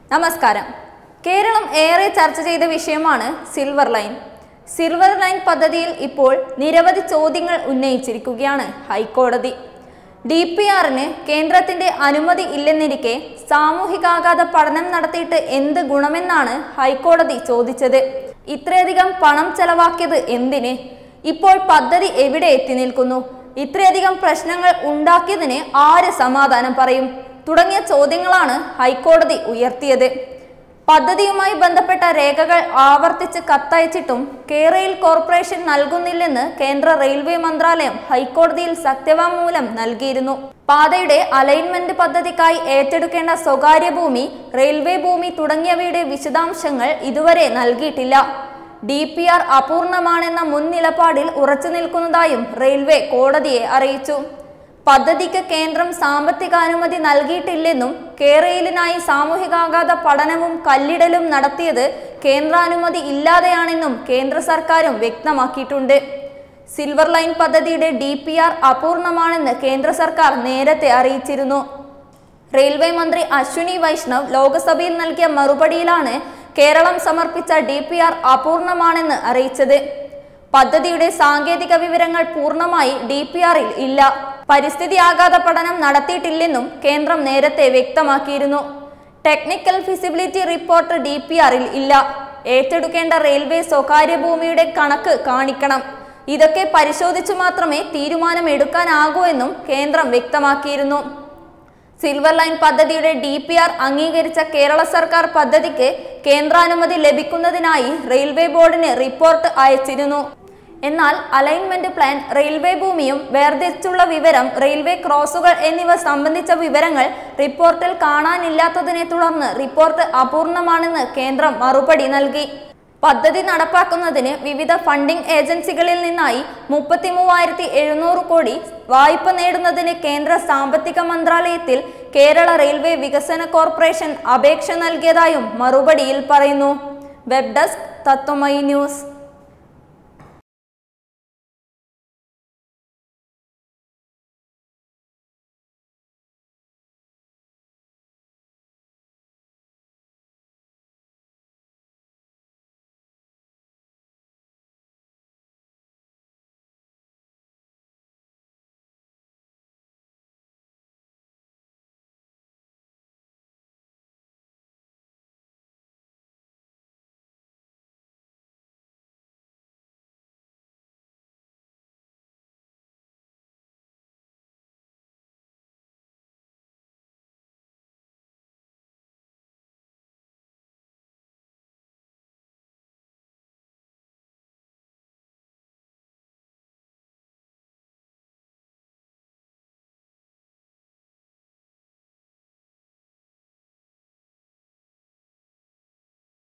നമസ്കാരം കേരളം ഏറെ ചർച്ച ചെയ്ത വിഷയമാണ് സിൽവർ ലൈൻ സിൽവർ ലൈൻ പദ്ധതിയിൽ ഇപ്പോൾ നിരവധി ചോദ്യങ്ങൾ ഉന്നയിച്ചിരിക്കുകയാണ് ഹൈക്കോടതി ഡി പി ആറിന് കേന്ദ്രത്തിന്റെ അനുമതി ഇല്ലെന്നിരിക്കെ സാമൂഹികാഘാത പഠനം നടത്തിയിട്ട് എന്ത് ഗുണമെന്നാണ് ഹൈക്കോടതി ചോദിച്ചത് ഇത്രയധികം പണം ചെലവാക്കിയത് എന്തിന് ഇപ്പോൾ പദ്ധതി എവിടെ എത്തി നിൽക്കുന്നു ഇത്രയധികം പ്രശ്നങ്ങൾ ഉണ്ടാക്കിയതിന് ആര് സമാധാനം പറയും തുടങ്ങിയ ചോദ്യങ്ങളാണ് ഹൈക്കോടതി ഉയർത്തിയത് പദ്ധതിയുമായി ബന്ധപ്പെട്ട രേഖകൾ ആവർത്തിച്ച് കത്തയച്ചിട്ടും കേരയിൽ കോർപ്പറേഷൻ നൽകുന്നില്ലെന്ന് കേന്ദ്ര റെയിൽവേ മന്ത്രാലയം ഹൈക്കോടതിയിൽ സത്യവാങ്മൂലം നൽകിയിരുന്നു പാതയുടെ അലൈൻമെന്റ് പദ്ധതിക്കായി ഏറ്റെടുക്കേണ്ട സ്വകാര്യ ഭൂമി റെയിൽവേ ഭൂമി തുടങ്ങിയവയുടെ വിശദാംശങ്ങൾ ഇതുവരെ നൽകിയിട്ടില്ല ഡി പി ആർ അപൂർണമാണെന്ന മുൻ നിലപാടിൽ ഉറച്ചു നിൽക്കുന്നതായും റെയിൽവേ കോടതിയെ അറിയിച്ചു പദ്ധതിക്ക് കേന്ദ്രം സാമ്പത്തികാനുമതി നൽകിയിട്ടില്ലെന്നും കേരളിനായി സാമൂഹികാഘാത പഠനവും കല്ലിടലും നടത്തിയത് കേന്ദ്രാനുമതി ഇല്ലാതെയാണെന്നും കേന്ദ്ര സർക്കാരും വ്യക്തമാക്കിയിട്ടുണ്ട് സിൽവർ ലൈൻ പദ്ധതിയുടെ ഡി പി ആർ അപൂർണമാണെന്ന് കേന്ദ്ര സർക്കാർ നേരത്തെ അറിയിച്ചിരുന്നു റെയിൽവേ മന്ത്രി അശ്വിനി വൈഷ്ണവ് ലോക്സഭയിൽ നൽകിയ മറുപടിയിലാണ് കേരളം സമർപ്പിച്ച ഡി പി ആർ അപൂർണമാണെന്ന് അറിയിച്ചത് പദ്ധതിയുടെ സാങ്കേതിക വിവരങ്ങൾ പൂർണ്ണമായി ഡി പി ആറിൽ ഇല്ല പരിസ്ഥിതി ആഘാത പഠനം നടത്തിയിട്ടില്ലെന്നും കേന്ദ്രം നേരത്തെ വ്യക്തമാക്കിയിരുന്നു technical feasibility report D P ആറിൽ ഇല്ല ഏറ്റെടുക്കേണ്ട റെയിൽവേ സ്വകാര്യ ഭൂമിയുടെ കണക്ക് കാണിക്കണം ഇതൊക്കെ പരിശോധിച്ചു മാത്രമേ തീരുമാനം എടുക്കാനാകൂ എന്നും കേന്ദ്രം വ്യക്തമാക്കിയിരുന്നു സിൽവർ ലൈൻ പദ്ധതിയുടെ ഡി പി ആർ അംഗീകരിച്ച കേരള സർക്കാർ പദ്ധതിക്ക് കേന്ദ്രാനുമതി ലഭിക്കുന്നതിനായി റെയിൽവേ ബോർഡിന് റിപ്പോർട്ട് അയച്ചിരുന്നു എന്നാൽ അലൈൻമെന്റ് പ്ലാൻ റെയിൽവേ ഭൂമിയും വേർതിരിച്ചുള്ള വിവരം റെയിൽവേ ക്രോസുകൾ എന്നിവ സംബന്ധിച്ച വിവരങ്ങൾ റിപ്പോർട്ടിൽ കാണാനില്ലാത്തതിനെ തുടർന്ന് റിപ്പോർട്ട് അപൂർണമാണെന്ന് കേന്ദ്രം മറുപടി നൽകി പദ്ധതി നടപ്പാക്കുന്നതിന് വിവിധ ഫണ്ടിംഗ് ഏജൻസികളിൽ നിന്നായി മുപ്പത്തി മൂവായിരത്തി എഴുന്നൂറ് കോടി വായ്പ നേടുന്നതിന് കേന്ദ്ര സാമ്പത്തിക മന്ത്രാലയത്തിൽ കേരള റെയിൽവേ വികസന കോർപ്പറേഷൻ അപേക്ഷ നൽകിയതായും മറുപടിയിൽ പറയുന്നു വെബ് ഡെസ്ക് തത്വമൈ ന്യൂസ്